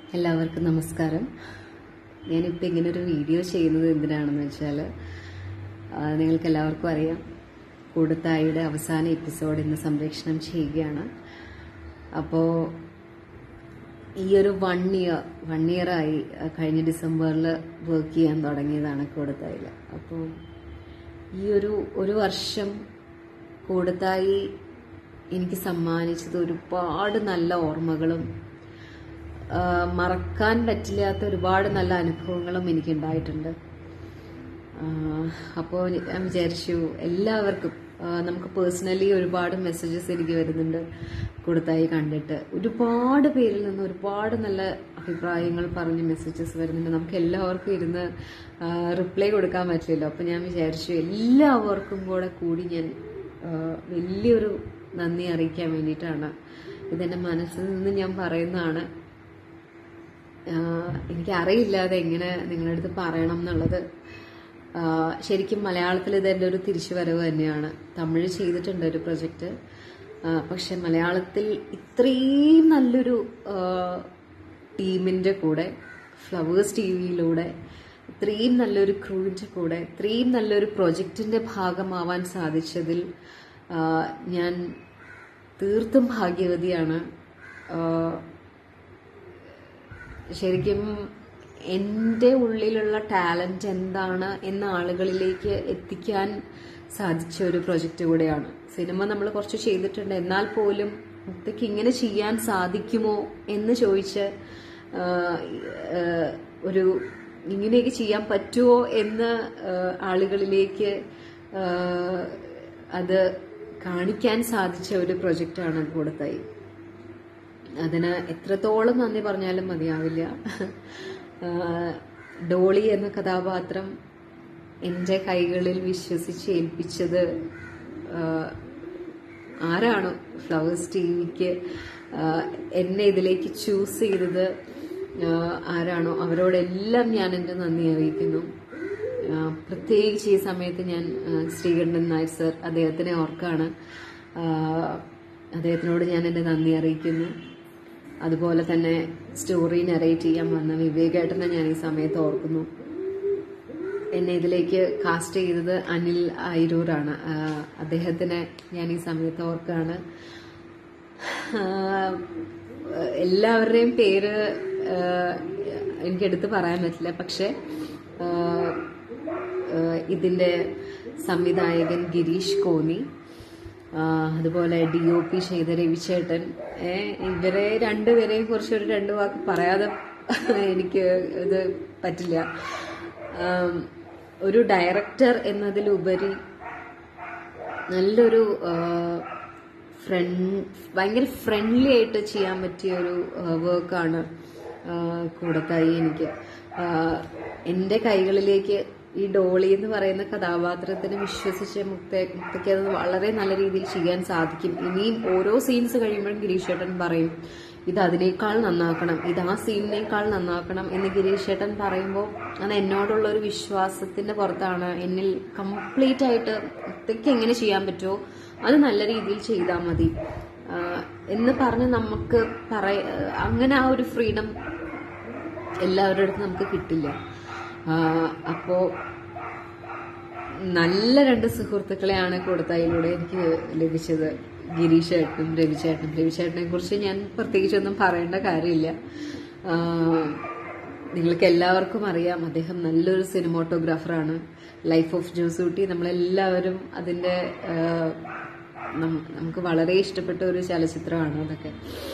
എല്ലാവർക്കും നമസ്കാരം ഞാനിപ്പോൾ ഇങ്ങനെ ഒരു വീഡിയോ ചെയ്യുന്നത് എന്തിനാണെന്ന് വെച്ചാൽ നിങ്ങൾക്ക് എല്ലാവർക്കും അറിയാം കൂടത്തായിയുടെ അവസാന എപ്പിസോഡ് ഇന്ന് സംപ്രേഷണം ചെയ്യുകയാണ് അപ്പോൾ ഈ ഒരു വൺ ഇയർ വൺ ഇയറായി കഴിഞ്ഞ ഡിസംബറിൽ വർക്ക് ചെയ്യാൻ തുടങ്ങിയതാണ് കൂടത്തായിൽ അപ്പോൾ ഈ ഒരു ഒരു വർഷം കൂടത്തായി എനിക്ക് സമ്മാനിച്ചത് ഒരുപാട് നല്ല ഓർമ്മകളും ആ, മറക്കാൻ പറ്റില്ലാത്ത ഒരുപാട് നല്ല അനുഭവങ്ങളും എനിക്ക് ഉണ്ടായിട്ടുണ്ട് അപ്പോൾ ഞാൻ വിചാരിച്ചു എല്ലാവർക്കും ആ, നമുക്ക് പേഴ്സണലി ഒരുപാട് മെസ്സേജസ് എനിക്ക് വരുന്നുണ്ട് കൊടുത്തായി കണ്ടിട്ട് ഒരുപാട് പേരിൽ നിന്ന് ഒരുപാട് നല്ല അഭിപ്രായങ്ങൾ പറഞ്ഞ് മെസ്സേജസ് വരുന്നുണ്ട് നമുക്ക് എല്ലാവർക്കും ഇരുന്ന് റിപ്ലൈ കൊടുക്കാൻ പറ്റില്ലല്ലോ അപ്പം ഞാൻ വിചാരിച്ചു എല്ലാവർക്കും കൂടെ കൂടി ഞാൻ ആ, വലിയൊരു നന്ദി അറിയിക്കാൻ വേണ്ടിയിട്ടാണ് ഇതെൻ്റെ മനസ്സിൽ നിന്ന് ഞാൻ പറയുന്നതാണ് ആഹ് എനിക്കറിയില്ലാതെ എങ്ങനെ നിങ്ങളുടെ അടുത്ത് പറയണം എന്നുള്ളത് ആഹ് ശരിക്കും മലയാളത്തിൽ ഇത് എൻ്റെ ഒരു തിരിച്ചുവരവ് തന്നെയാണ് തമിഴ് ചെയ്തിട്ടുണ്ട് ഒരു പ്രൊജക്റ്റ് പക്ഷെ മലയാളത്തിൽ ഇത്രയും നല്ലൊരു ടീമിൻ്റെ കൂടെ ഫ്ലവേഴ്സ് ടി വിയിലൂടെ ഇത്രയും നല്ലൊരു ക്രൂവിൻ്റെ കൂടെ ഇത്രയും നല്ലൊരു പ്രൊജക്റ്റിൻ്റെ ഭാഗമാവാൻ സാധിച്ചതിൽ ആഹ് ഞാൻ തീർത്തും ഭാഗ്യവതിയാണ് ആഹ് ശരിക്കും എൻ്റെ ഉള്ളിലുള്ള ടാലന്റ് എന്താണ് എന്ന ആളുകളിലേക്ക് എത്തിക്കാൻ സാധിച്ച ഒരു പ്രൊജക്റ്റ് കൂടെയാണ് സിനിമ നമ്മൾ കുറച്ച് ചെയ്തിട്ടുണ്ട് എന്നാൽ പോലും മുക്തയ്ക്ക് ഇങ്ങനെ ചെയ്യാൻ സാധിക്കുമോ എന്ന് ചോദിച്ച് ആഹ്, ആഹ്, ഒരു ഇങ്ങനെയൊക്കെ ചെയ്യാൻ പറ്റുമോ എന്ന് ആഹ്, ആളുകളിലേക്ക് ആഹ്, അത് കാണിക്കാൻ സാധിച്ച ഒരു പ്രൊജക്റ്റാണ് കൊടുത്തായി അതിന് എത്രത്തോളം നന്ദി പറഞ്ഞാലും മതിയാവില്ല ആഹ് ഡോളി എന്ന കഥാപാത്രം എൻ്റെ കൈകളിൽ വിശ്വസിച്ച് ഏൽപ്പിച്ചത് ആഹ് ആരാണോ ഫ്ലവേഴ്സ് ടി വിക്ക് എന്നെ ഇതിലേക്ക് ചൂസ് ചെയ്തത് ആഹ് ആരാണോ അവരോടെല്ലാം ഞാൻ എൻ്റെ നന്ദി അറിയിക്കുന്നു ആഹ് പ്രത്യേകിച്ച് ഈ സമയത്ത് ഞാൻ ആഹ് ശ്രീകണ്ഠൻ നായർ സർ അദ്ദേഹത്തിനെ ഓർക്കാണ് ആഹ് അദ്ദേഹത്തിനോട് ഞാൻ എൻ്റെ നന്ദി അറിയിക്കുന്നു അതുപോലെ തന്നെ സ്റ്റോറി നറേറ്റ് ചെയ്യാൻ വന്ന വിവേകേട്ടനെ ഞാൻ ഈ സമയത്ത് ഓർക്കുന്നു എന്നെ ഇതിലേക്ക് കാസ്റ്റ് ചെയ്തത് അനിൽ അയിരൂറാണ് ആഹ് അദ്ദേഹത്തിനെ ഞാൻ ഈ സമയത്ത് ഓർക്കാണ് ആഹ് എല്ലാവരുടെയും പേര് ആഹ് എനിക്ക് എടുത്ത് പറയാൻ പറ്റില്ല പക്ഷെ ആഹ് ആഹ് ഇതിന്റെ സംവിധായകൻ ഗിരീഷ് കോന്നി ആഹ് അതുപോലെ ഡി ഒ പി ചെയ്ത രവിചേട്ടൻ ഏഹ് ഇവരെ രണ്ടുപേരെയും കുറിച്ച് ഒരു രണ്ട് വാക്ക് പറയാതെ എനിക്ക് ഇത് പറ്റില്ല ആം, ഒരു ഡയറക്ടർ എന്നതിലുപരി നല്ലൊരു ഫ്രണ്ട് ഭയങ്കര ഫ്രണ്ട്ലി ആയിട്ട് ചെയ്യാൻ പറ്റിയ ഒരു വർക്കാണ് കൂടത്തായി എനിക്ക് ആഹ് എൻ്റെ കൈകളിലേക്ക് ഈ ഡോളി എന്ന് പറയുന്ന കഥാപാത്രത്തിന് വിശ്വസിച്ച് മുക്ത മുക്തയ്ക്ക് അത് വളരെ നല്ല രീതിയിൽ ചെയ്യാൻ സാധിക്കും ഇനിയും ഓരോ സീൻസ് കഴിയുമ്പോഴും ഗിരീഷ് ചേട്ടൻ പറയും ഇത് അതിനേക്കാൾ നന്നാക്കണം ഇത് ആ സീനിനേക്കാൾ നന്നാക്കണം എന്ന് ഗിരീഷ് ചേട്ടൻ പറയുമ്പോൾ അത് എന്നോടുള്ള ഒരു വിശ്വാസത്തിന്റെ പുറത്താണ് എന്നിൽ കംപ്ലീറ്റ് ആയിട്ട് മുക്തയ്ക്ക് എങ്ങനെ ചെയ്യാൻ പറ്റുമോ അത് നല്ല രീതിയിൽ ചെയ്താൽ മതി ആഹ് എന്ന് പറഞ്ഞ് നമുക്ക് പറയ അങ്ങനെ ആ ഒരു ഫ്രീഡം എല്ലാവരുടെ അടുത്തും നമുക്ക് കിട്ടില്ല ആഹ് അപ്പോ നല്ല രണ്ട് സുഹൃത്തുക്കളെയാണ് കൊടുത്തതിലൂടെ എനിക്ക് ലഭിച്ചത് ഗിരീഷ് ചേട്ടനും രവിചേട്ടനും രവിചേട്ടനെ കുറിച്ച് ഞാൻ പ്രത്യേകിച്ചൊന്നും പറയേണ്ട കാര്യമില്ല ആഹ് നിങ്ങൾക്ക് എല്ലാവർക്കും അറിയാം അദ്ദേഹം നല്ലൊരു സിനിമാട്ടോഗ്രാഫറാണ് ലൈഫ് ഓഫ് ജോസൂട്ടി നമ്മളെല്ലാവരും അതിന്റെ ആഹ് നം- നമുക്ക് വളരെ ഇഷ്ടപ്പെട്ട ഒരു ചലച്ചിത്രമാണ് അതൊക്കെ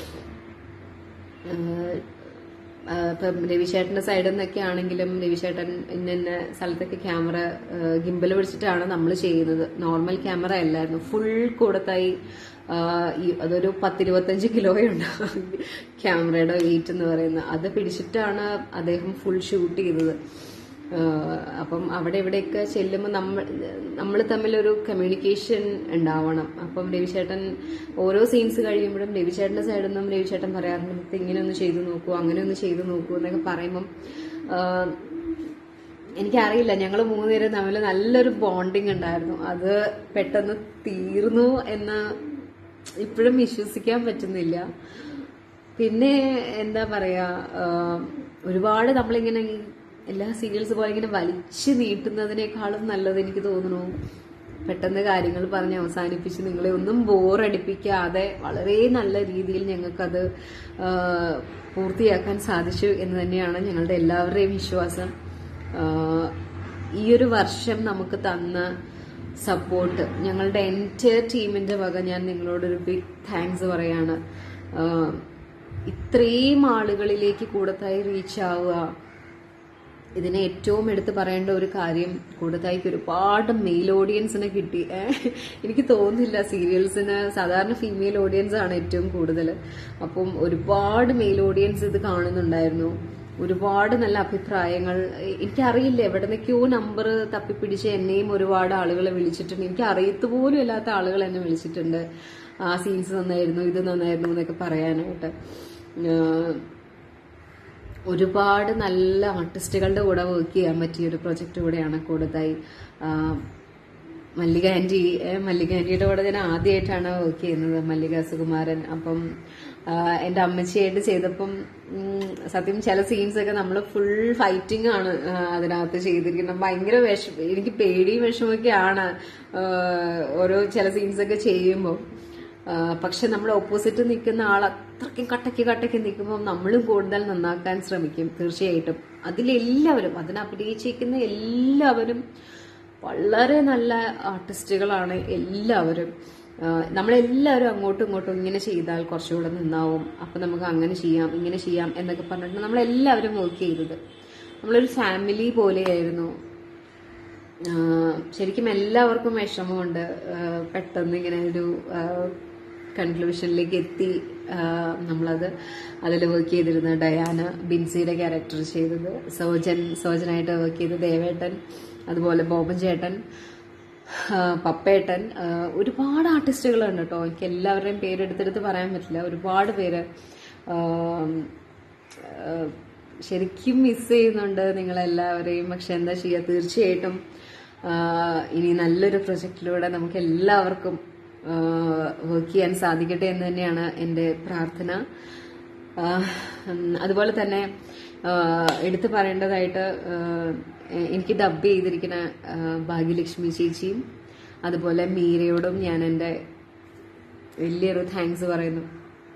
ആഹ് ആഹ് ഇപ്പം രവിചേട്ടന്റെ സൈഡിൽ നിന്നൊക്കെ ആണെങ്കിലും രവിചേട്ടൻ ഇന്ന ഇന്ന സ്ഥലത്തൊക്കെ ക്യാമറ ഗിംബൽ പിടിച്ചിട്ടാണ് നമ്മൾ ചെയ്യുന്നത് നോർമൽ ക്യാമറ അല്ലായിരുന്നു ഫുൾ കൂടത്തായി ആഹ് ഈ അതൊരു പത്തിരുപത്തഞ്ച് കിലോയുണ്ട് ക്യാമറയുടെ വെയിറ്റ് എന്ന് പറയുന്നത് അത് പിടിച്ചിട്ടാണ് അദ്ദേഹം ഫുൾ ഷൂട്ട് ചെയ്തത് ആഹ് അപ്പം അവിടെ ഇവിടെയൊക്കെ ചെല്ലുമ്പോൾ നമ്മൾ നമ്മൾ തമ്മിലൊരു കമ്മ്യൂണിക്കേഷൻ ഉണ്ടാവണം അപ്പം രവിചേട്ടൻ ഓരോ സീൻസ് കഴിയുമ്പോഴും രവിചേട്ടന്റെ സൈഡിൽ നിന്നും രവിചേട്ടൻ പറയാറുണ്ട് "മുത്ത് ഇങ്ങനെ ഒന്ന് ചെയ്തു നോക്കൂ അങ്ങനെ ഒന്ന് ചെയ്തു നോക്കൂ എന്നൊക്കെ പറയുമ്പം ആഹ് എനിക്കറിയില്ല ഞങ്ങൾ മൂന്നുപേരും തമ്മിൽ നല്ലൊരു ബോണ്ടിങ് ഉണ്ടായിരുന്നു അത് പെട്ടെന്ന് തീർന്നു എന്ന് ഇപ്പോഴും വിശ്വസിക്കാൻ പറ്റുന്നില്ല പിന്നെ എന്താ പറയാ ആ, ഒരുപാട് നമ്മളിങ്ങനെ ഈ എല്ലാ സീരിയൽസ് പോലെ ഇങ്ങനെ വലിച്ചു നീട്ടുന്നതിനേക്കാളും നല്ലത് എനിക്ക് തോന്നുന്നു പെട്ടെന്ന് കാര്യങ്ങൾ പറഞ്ഞ് അവസാനിപ്പിച്ച് നിങ്ങളെ ഒന്നും ബോറടിപ്പിക്കാതെ വളരെ നല്ല രീതിയിൽ ഞങ്ങൾക്കത് ആ, പൂർത്തിയാക്കാൻ സാധിച്ചു എന്ന് തന്നെയാണ് ഞങ്ങളുടെ എല്ലാവരുടെയും വിശ്വാസം ആ, ഈ ഒരു വർഷം നമുക്ക് തന്ന സപ്പോർട്ട് ഞങ്ങളുടെ എൻ്റെ ടീമിന്റെ വക ഞാൻ നിങ്ങളോടൊരു ബിഗ് താങ്ക്സ് പറയാണ് ആ, ഇത്രയും ആളുകളിലേക്ക് കൂടത്തായി റീച്ച് ആവുക ഇതിനെ ഏറ്റവും എടുത്ത് പറയേണ്ട ഒരു കാര്യം കൂടത്തായിക്ക് ഒരുപാട് മെയിൽ ഓഡിയൻസിനെ കിട്ടി ഏ? എനിക്ക് തോന്നുന്നില്ല സീരിയൽസിന് സാധാരണ ഫീമെയിൽ ഓഡിയൻസ് ആണ് ഏറ്റവും കൂടുതൽ അപ്പം ഒരുപാട് മെയിൽ ഓഡിയൻസ് ഇത് കാണുന്നുണ്ടായിരുന്നു ഒരുപാട് നല്ല അഭിപ്രായങ്ങൾ എ- എനിക്കറിയില്ല എവിടെ നിന്നൊക്കെയോ നമ്പർ തപ്പിപ്പിടിച്ച് എന്നെയും ഒരുപാട് ആളുകളെ വിളിച്ചിട്ടുണ്ട് എനിക്ക് അറിയത്ത് പോലും ഇല്ലാത്ത ആളുകൾ എന്നെ വിളിച്ചിട്ടുണ്ട് ആ സീൻസ് നന്നായിരുന്നു ഇത് നന്നായിരുന്നു എന്നൊക്കെ പറയാനായിട്ട് ആ, ഒരുപാട് നല്ല ആർട്ടിസ്റ്റുകളുടെ കൂടെ വർക്ക് ചെയ്യാൻ പറ്റിയ ഒരു പ്രൊജക്റ്റ് കൂടെയാണ് കൂടുതലായി മല്ലിക ആൻറ്റി ഏഹ് മല്ലിക ആൻറ്റിയുടെ കൂടെ ഞാൻ ആദ്യമായിട്ടാണ് വർക്ക് ചെയ്യുന്നത് മല്ലിക സുകുമാരൻ അപ്പം ആ, എൻ്റെ അമ്മച്ചിയായിട്ട് ചെയ്തപ്പം ഉം, സത്യം ചില സീൻസ് ഒക്കെ നമ്മൾ ഫുൾ ഫൈറ്റിംഗ് ആണ് ആ, അതിനകത്ത് ചെയ്തിരിക്കുന്നത് ഭയങ്കര വിഷമം എനിക്ക് പേടിയും വിഷമൊക്കെയാണ് ആ, ഓരോ ചില സീൻസ് ഒക്കെ ചെയ്യുമ്പോൾ ആ, പക്ഷെ നമ്മൾ ഓപ്പോസിറ്റ് നിൽക്കുന്ന ആൾ അത്രയ്ക്കും കട്ടയ്ക്ക് കട്ടയ്ക്ക് നിൽക്കുമ്പോൾ നമ്മളും കൂടുതൽ നന്നാക്കാൻ ശ്രമിക്കും തീർച്ചയായിട്ടും അതിലെല്ലാവരും അതിനെ അഭിനയിച്ചിരിക്കുന്ന എല്ലാവരും വളരെ നല്ല ആർട്ടിസ്റ്റുകളാണ് എല്ലാവരും ആ, നമ്മളെല്ലാവരും അങ്ങോട്ടും ഇങ്ങോട്ടും ഇങ്ങനെ ചെയ്താൽ കുറച്ചുകൂടെ നന്നാവും അപ്പം നമുക്ക് അങ്ങനെ ചെയ്യാം ഇങ്ങനെ ചെയ്യാം എന്നൊക്കെ പറഞ്ഞിട്ട് നമ്മളെല്ലാവരും വർക്ക് ചെയ്തത് നമ്മളൊരു ഫാമിലി പോലെയായിരുന്നു ആഹ് ശരിക്കും എല്ലാവർക്കും വിഷമമുണ്ട് ആഹ് പെട്ടെന്ന് ഇങ്ങനെ ഒരു കൺക്ലൂഷനിലേക്ക് എത്തി ആഹ് നമ്മളത് അതിൽ വർക്ക് ചെയ്തിരുന്ന ഡയാന ബിൻസിയുടെ ക്യാരക്ടർ ചെയ്തത് സോജൻ സോജനായിട്ട് വർക്ക് ചെയ്ത ദേവേട്ടൻ അതുപോലെ ബോബൻ ചേട്ടൻ ആഹ് പപ്പേട്ടൻ ആഹ് ഒരുപാട് ആർട്ടിസ്റ്റുകളുണ്ട് കേട്ടോ എനിക്ക് എല്ലാവരുടെയും പേരെടുത്തെടുത്ത് പറയാൻ പറ്റില്ല ഒരുപാട് പേര് ആഹ് ആഹ് ശരിക്കും മിസ് ചെയ്യുന്നുണ്ട് നിങ്ങളെല്ലാവരെയും പക്ഷെ എന്താ ചെയ്യുക തീർച്ചയായിട്ടും ആഹ് ഇനി നല്ലൊരു പ്രൊജക്റ്റിലൂടെ നമുക്ക് എല്ലാവർക്കും വർക്ക് ചെയ്യാൻ സാധിക്കട്ടെ എന്ന് തന്നെയാണ് എൻ്റെ പ്രാർത്ഥന ആഹ് ഉം, അതുപോലെ തന്നെ ആഹ് എടുത്തു പറയേണ്ടതായിട്ട് ആഹ് എനിക്ക് ഡബ് ചെയ്തിരിക്കുന്ന ആഹ് ഭാഗ്യലക്ഷ്മി ചേച്ചിയും അതുപോലെ മീരയോടും ഞാൻ എൻ്റെ വലിയൊരു താങ്ക്സ് പറയുന്നു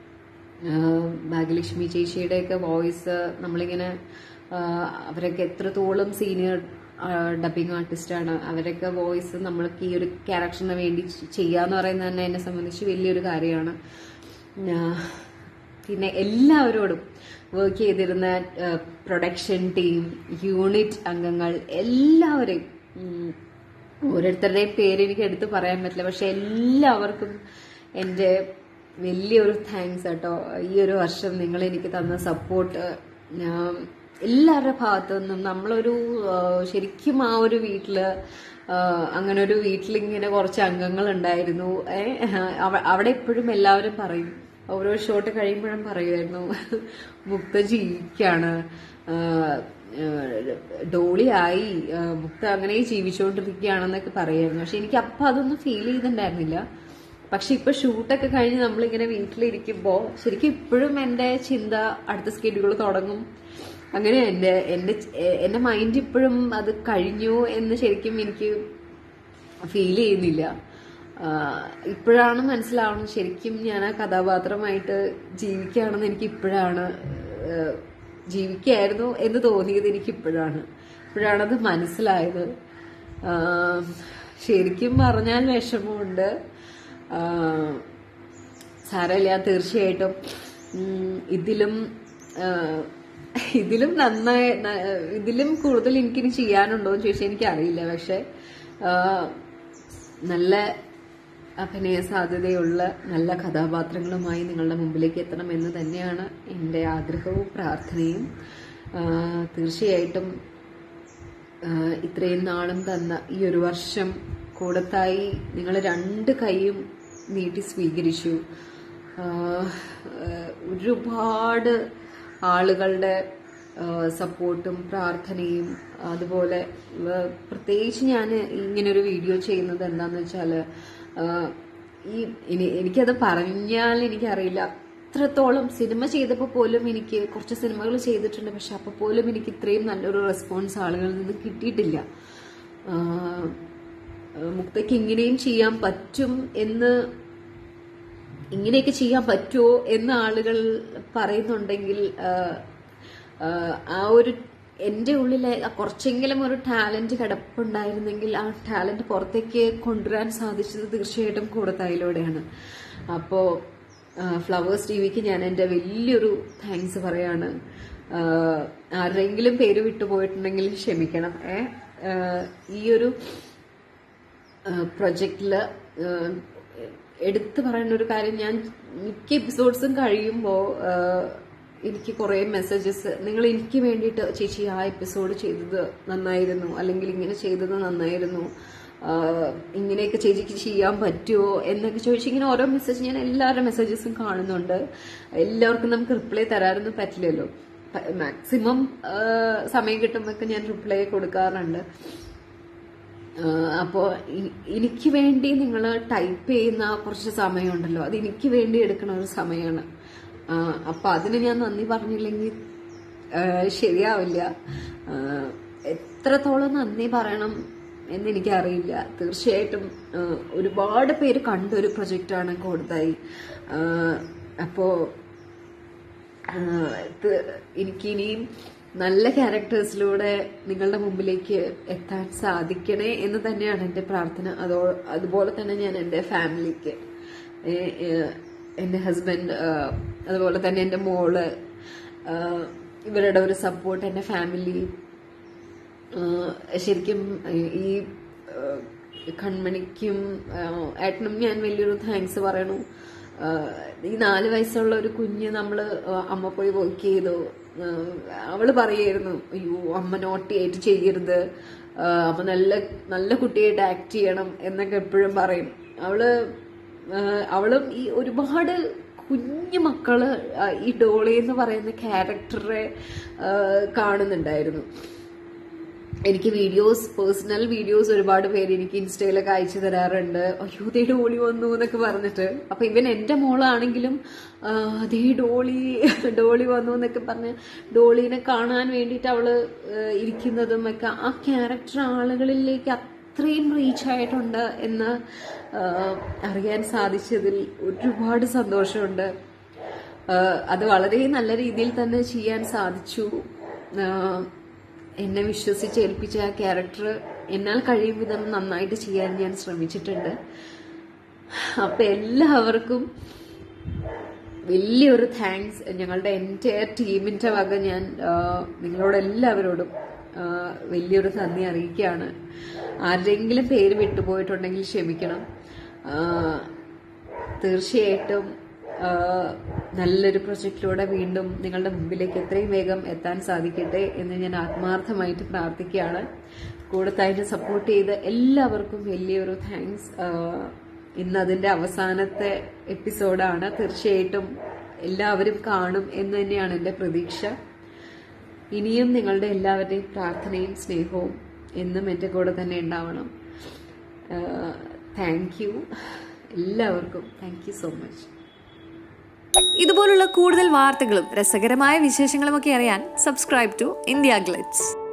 ആഹ് ഭാഗ്യലക്ഷ്മി ചേച്ചിയുടെയൊക്കെ വോയിസ് നമ്മളിങ്ങനെ ആഹ് അവരൊക്കെ എത്രത്തോളം സീനിയർ ഡബിങ് ആർട്ടിസ്റ്റാണ് അവരൊക്കെ വോയിസ് നമ്മൾക്ക് ഈ ഒരു ക്യാരക്ടറിന് വേണ്ടി ചെയ്യാന്ന് പറയുന്നത് തന്നെ എന്നെ സംബന്ധിച്ച് വലിയൊരു കാര്യമാണ് ആഹ് പിന്നെ എല്ലാവരോടും വർക്ക് ചെയ്തിരുന്ന പ്രൊഡക്ഷൻ ടീം യൂണിറ്റ് അംഗങ്ങൾ എല്ലാവരെയും ഉം, ഓരോരുത്തരുടെയും പേര് എനിക്ക് എടുത്ത് പറയാൻ പറ്റില്ല പക്ഷെ എല്ലാവർക്കും എൻ്റെ വലിയൊരു താങ്ക്സ് കേട്ടോ ഈ ഒരു വർഷം നിങ്ങൾ എനിക്ക് തന്ന സപ്പോർട്ട് എല്ലാവരുടെ ഭാഗത്തു നിന്നും നമ്മളൊരു ആ, ശരിക്കും ആ ഒരു വീട്ടില് ആ, അങ്ങനെ ഒരു വീട്ടിലിങ്ങനെ കുറച്ച് അംഗങ്ങൾ ഉണ്ടായിരുന്നു ഏ, അവ- അവിടെ എപ്പോഴും എല്ലാവരും പറയും ഓരോ ഷോട്ട് കഴിയുമ്പോഴും പറയുമായിരുന്നു മുക്ത ജീവിക്കാണ് ആ, ആ, ഡോളിയായി ആ, മുക്ത അങ്ങനെ ജീവിച്ചുകൊണ്ടിരിക്കുകയാണെന്നൊക്കെ പറയായിരുന്നു പക്ഷെ എനിക്ക് അപ്പൊ അതൊന്നും ഫീൽ ചെയ്തിട്ടുണ്ടായിരുന്നില്ല പക്ഷെ ഇപ്പൊ ഷൂട്ടൊക്കെ കഴിഞ്ഞ് നമ്മളിങ്ങനെ വീട്ടിലിരിക്കുമ്പോ ശരിക്കും ഇപ്പോഴും എന്റെ ചിന്ത അടുത്ത സ്കെഡ്യൂൾ തുടങ്ങും അങ്ങനെ എന്റെ എന്റെ എന്റെ മൈൻഡ് ഇപ്പോഴും അത് കഴിഞ്ഞു എന്ന് ശരിക്കും എനിക്ക് ഫീൽ ചെയ്യുന്നില്ല ആഹ് ഇപ്പോഴാണ് മനസ്സിലാവുന്നത് ശരിക്കും ഞാൻ ആ കഥാപാത്രമായിട്ട് ജീവിക്കുകയാണെന്ന് എനിക്ക് ഇപ്പോഴാണ് ആഹ് ജീവിക്കായിരുന്നു എന്ന് തോന്നിയത് എനിക്ക് ഇപ്പോഴാണ് ഇപ്പോഴാണത് മനസ്സിലായത് ആഹ് ശരിക്കും പറഞ്ഞാൽ വിഷമമുണ്ട് ആഹ് സാരമില്ല തീർച്ചയായിട്ടും ഉം, ഇതിലും ആഹ്, ഇതിലും നന്നായി ന- ഇതിലും കൂടുതൽ എനിക്കിനി ചെയ്യാനുണ്ടോ എന്ന് ചോദിച്ചാൽ എനിക്കറിയില്ല പക്ഷെ ആഹ്, നല്ല അഭിനയ സാധ്യതയുള്ള നല്ല കഥാപാത്രങ്ങളുമായി നിങ്ങളുടെ മുമ്പിലേക്ക് എത്തണം എന്ന് തന്നെയാണ് എൻ്റെ ആഗ്രഹവും പ്രാർത്ഥനയും ആഹ്, തീർച്ചയായിട്ടും ആഹ് ഇത്രയും നാളും തന്ന ഈ ഒരു വർഷം കൂടത്തായി നിങ്ങൾ രണ്ട് കൈയും നീട്ടി സ്വീകരിച്ചു ആഹ് ആഹ് ഒരുപാട് ആളുകളുടെ ആഹ് സപ്പോർട്ടും പ്രാർത്ഥനയും അതുപോലെ ആഹ് പ്രത്യേകിച്ച് ഞാൻ ഇങ്ങനൊരു വീഡിയോ ചെയ്യുന്നത് എന്താന്ന് വെച്ചാൽ ഈ ഇനി എനിക്കത് പറഞ്ഞാൽ എനിക്കറിയില്ല ഇത്രത്തോളം സിനിമ ചെയ്തപ്പോൾ പോലും എനിക്ക് കുറച്ച് സിനിമകൾ ചെയ്തിട്ടുണ്ട് പക്ഷെ അപ്പോൾ പോലും എനിക്ക് ഇത്രയും നല്ലൊരു റെസ്പോൺസ് ആളുകളിൽ നിന്ന് കിട്ടിയിട്ടില്ല ആഹ് മുക്തയ്ക്ക് ഇങ്ങനെയും ചെയ്യാൻ പറ്റും എന്ന് ഇങ്ങനെയൊക്കെ ചെയ്യാൻ പറ്റുമോ എന്ന് ആളുകൾ പറയുന്നുണ്ടെങ്കിൽ ആഹ് ആഹ് ആ ഒരു എൻ്റെ ഉള്ളിലെ ആ കുറച്ചെങ്കിലും ഒരു ടാലന്റ് കിടപ്പുണ്ടായിരുന്നെങ്കിൽ ആ ടാലന്റ് പുറത്തേക്ക് കൊണ്ടുവരാൻ സാധിച്ചത് തീർച്ചയായിട്ടും കൂടത്തായിലൂടെയാണ് അപ്പോൾ ഫ്ലവേഴ്സ് ടി വിക്ക് ഞാൻ എൻ്റെ വലിയൊരു താങ്ക്സ് പറയാണ് ആഹ് ആരുടെയെങ്കിലും പേര് വിട്ടുപോയിട്ടുണ്ടെങ്കിൽ ക്ഷമിക്കണം ഏ ആഹ് ഈ ഒരു പ്രൊജക്റ്റില് എടുത്തു പറയുന്ന ഒരു കാര്യം ഞാൻ മിക്ക എപ്പിസോഡ്സും കഴിയുമ്പോൾ എനിക്ക് കുറേ മെസ്സേജസ് നിങ്ങൾ എനിക്ക് വേണ്ടിയിട്ട് ചേച്ചി ആ എപ്പിസോഡ് ചെയ്തത് നന്നായിരുന്നു അല്ലെങ്കിൽ ഇങ്ങനെ ചെയ്തത് നന്നായിരുന്നു ആഹ് ഇങ്ങനെയൊക്കെ ചേച്ചിക്ക് ചെയ്യാൻ പറ്റുമോ എന്നൊക്കെ ചോദിച്ച് ഇങ്ങനെ ഓരോ മെസ്സേജ് ഞാൻ എല്ലാവരുടെ മെസ്സേജസും കാണുന്നുണ്ട് എല്ലാവർക്കും നമുക്ക് റിപ്ലൈ തരാനൊന്നും പറ്റില്ലല്ലോ മാക്സിമം സമയം കിട്ടുമ്പോൾ ഞാൻ റിപ്ലൈ കൊടുക്കാറുണ്ട് അപ്പോൾ എനിക്ക് വേണ്ടി നിങ്ങൾ ടൈപ്പ് ചെയ്യുന്ന ആ കുറച്ച് സമയമുണ്ടല്ലോ അത് എനിക്ക് വേണ്ടി എടുക്കുന്ന ഒരു സമയമാണ് അപ്പോൾ അതിന് ഞാൻ നന്ദി പറഞ്ഞില്ലെങ്കിൽ ആ, ശരിയാവില്ല ആ, എത്രത്തോളം നന്ദി പറയണം എന്ന് എനിക്കറിയില്ല തീർച്ചയായിട്ടും ആ, ഒരുപാട് പേര് കണ്ട ഒരു പ്രൊജക്റ്റാണ് കൊടുത്തായി അപ്പോൾ ആഹ് ഇത് എനിക്കിനിയും നല്ല ക്യാരക്ടേഴ്സിലൂടെ നിങ്ങളുടെ മുമ്പിലേക്ക് എത്താൻ സാധിക്കണേ എന്ന് തന്നെയാണ് എൻ്റെ പ്രാർത്ഥന അതോ അതുപോലെ തന്നെ ഞാൻ എൻ്റെ ഫാമിലിക്ക് ഏ- ഏഹ് എൻ്റെ ഹസ്ബൻഡ് അതുപോലെ തന്നെ എൻ്റെ മോള് ആഹ് ഇവരുടെ ഒരു സപ്പോർട്ട് എൻ്റെ ഫാമിലി ആഹ് ശരിക്കും ഈ ആഹ് കൺമണിക്കും ആഹ് ഏട്ടനും ഞാൻ വലിയൊരു താങ്ക്സ് പറയണു ആഹ് ഈ നാല് വയസ്സുള്ള ഒരു കുഞ്ഞ് നമ്മള് അമ്മ പോയി വർക്ക് ചെയ്തു ആഹ് അവള് പറയായിരുന്നു അയ്യോ അമ്മ നോട്ടിയായിട്ട് ചെയ്യരുത് ആഹ് അമ്മ നല്ല നല്ല കുട്ടിയായിട്ട് ആക്ട് ചെയ്യണം എന്നൊക്കെ എപ്പോഴും പറയും അവള് ആഹ് അവളും ഈ ഒരുപാട് കുഞ്ഞു മക്കള് ആഹ് ഈ ഡോളി എന്ന് പറയുന്ന ക്യാരക്ടറെ ആഹ് കാണുന്നുണ്ടായിരുന്നു എനിക്ക് വീഡിയോസ് പേഴ്സണൽ വീഡിയോസ് ഒരുപാട് പേര് എനിക്ക് ഇൻസ്റ്റയിലൊക്കെ അയച്ചു തരാറുണ്ട് അയ്യോ ദേ ഡോളി വന്നു എന്നൊക്കെ പറഞ്ഞിട്ട് അപ്പൊ ഇവൻ എന്റെ മോളാണെങ്കിലും ആ, ദേ ഡോളി ഡോളി വന്നു എന്നൊക്കെ പറഞ്ഞ് ഡോളിനെ കാണാൻ വേണ്ടിയിട്ട് അവള് ആ, ഇരിക്കുന്നതും ഒക്കെ ആ ക്യാരക്ടർ ആളുകളിലേക്ക് അത്രയും റീച്ച് ആയിട്ടുണ്ട് എന്ന് ആ, അറിയാൻ സാധിച്ചതിൽ ഒരുപാട് സന്തോഷമുണ്ട് ആഹ് അത് വളരെ നല്ല രീതിയിൽ തന്നെ ചെയ്യാൻ സാധിച്ചു ആഹ് എന്നെ വിശ്വസിച്ച് ഏൽപ്പിച്ച ആ ക്യാരക്ടർ എന്നാൽ കഴിയും വിധം നന്നായിട്ട് ചെയ്യാൻ ഞാൻ ശ്രമിച്ചിട്ടുണ്ട് അപ്പൊ എല്ലാവർക്കും വലിയൊരു താങ്ക്സ് ഞങ്ങളുടെ എൻറ്റയർ ടീമിന്റെ വക ഞാൻ ആഹ് നിങ്ങളോട് എല്ലാവരോടും ആഹ് വലിയൊരു നന്ദി അറിയിക്കുകയാണ് ആരുടെയെങ്കിലും പേര് വിട്ടുപോയിട്ടുണ്ടെങ്കിൽ ക്ഷമിക്കണം ആഹ് തീർച്ചയായിട്ടും ആഹ് നല്ലൊരു പ്രൊജക്റ്റിലൂടെ വീണ്ടും നിങ്ങളുടെ മുമ്പിലേക്ക് എത്രയും വേഗം എത്താൻ സാധിക്കട്ടെ എന്ന് ഞാൻ ആത്മാർത്ഥമായിട്ട് പ്രാർത്ഥിക്കുകയാണ് കൂടുതലായിട്ട് സപ്പോർട്ട് ചെയ്ത് എല്ലാവർക്കും വലിയൊരു താങ്ക്സ് ഇന്ന് അതിന്റെ അവസാനത്തെ എപ്പിസോഡാണ് തീർച്ചയായിട്ടും എല്ലാവരും കാണും എന്ന് തന്നെയാണ് എൻ്റെ പ്രതീക്ഷ ഇനിയും നിങ്ങളുടെ എല്ലാവരുടെയും പ്രാർത്ഥനയും സ്നേഹവും എന്നും എൻ്റെ കൂടെ തന്നെ ഉണ്ടാവണം താങ്ക് യു എല്ലാവർക്കും താങ്ക് യു സോ മച്ച് ഇതുപോലുള്ള കൂടുതൽ വാർത്തകളും രസകരമായ വിശേഷങ്ങളുമൊക്കെ അറിയാൻ സബ്സ്ക്രൈബ് ടു ഇന്ത്യ ഗ്ലിറ്റ്സ്